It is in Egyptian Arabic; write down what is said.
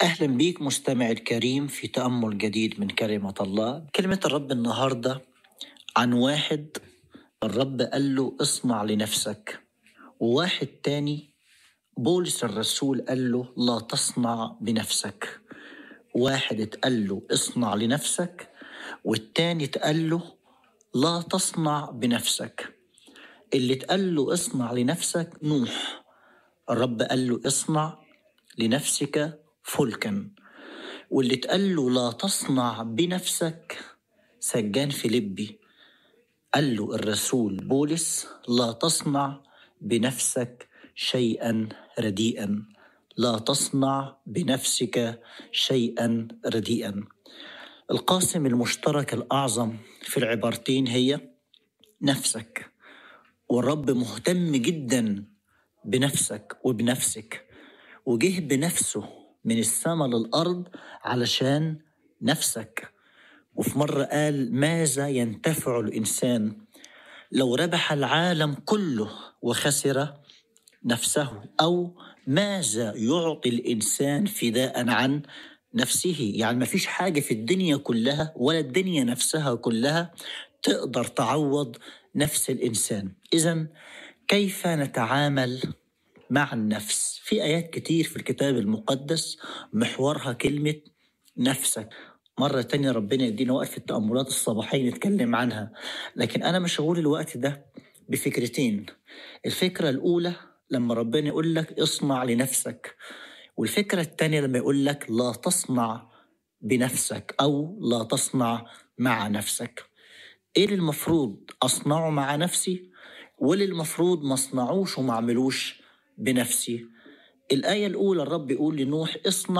أهلا بيك مستمع الكريم في تأمل جديد من كلمة الله كلمة الرب النهاردة عن واحد الرب قال له اصنع لنفسك وواحد تاني بولس الرسول قال له لا تصنع بنفسك واحد اتقال له اصنع لنفسك والتاني اتقال له لا تصنع بنفسك اللي اتقال له اصنع لنفسك نوح الرب قال له اصنع لنفسك فلكا واللي اتقال له لا تصنع بنفسك سجان فيليبي قال له الرسول بولس لا تصنع بنفسك شيئا رديئا لا تصنع بنفسك شيئا رديئا القاسم المشترك الأعظم في العبارتين هي نفسك والرب مهتم جدا بنفسك وبنفسك وجه بنفسه من السماء للأرض علشان نفسك وفي مرة قال ماذا ينتفع الإنسان لو ربح العالم كله وخسر نفسه أو ماذا يعطي الإنسان فداء عن نفسه يعني ما فيش حاجة في الدنيا كلها ولا الدنيا نفسها كلها تقدر تعوض نفس الإنسان إذا كيف نتعامل مع النفس في آيات كتير في الكتاب المقدس محورها كلمة نفسك مرة تانية ربنا يدينا وقت في التأملات الصباحية نتكلم عنها لكن أنا مشغول الوقت ده بفكرتين الفكرة الأولى لما ربنا يقول لك اصنع لنفسك والفكرة الثانية لما يقول لك لا تصنع بنفسك أو لا تصنع مع نفسك إيه اللي المفروض أصنعه مع نفسي واللي المفروض ما أصنعوش وما أعملوش بنفسي الآية الأولى الرب يقول لنوح اصنع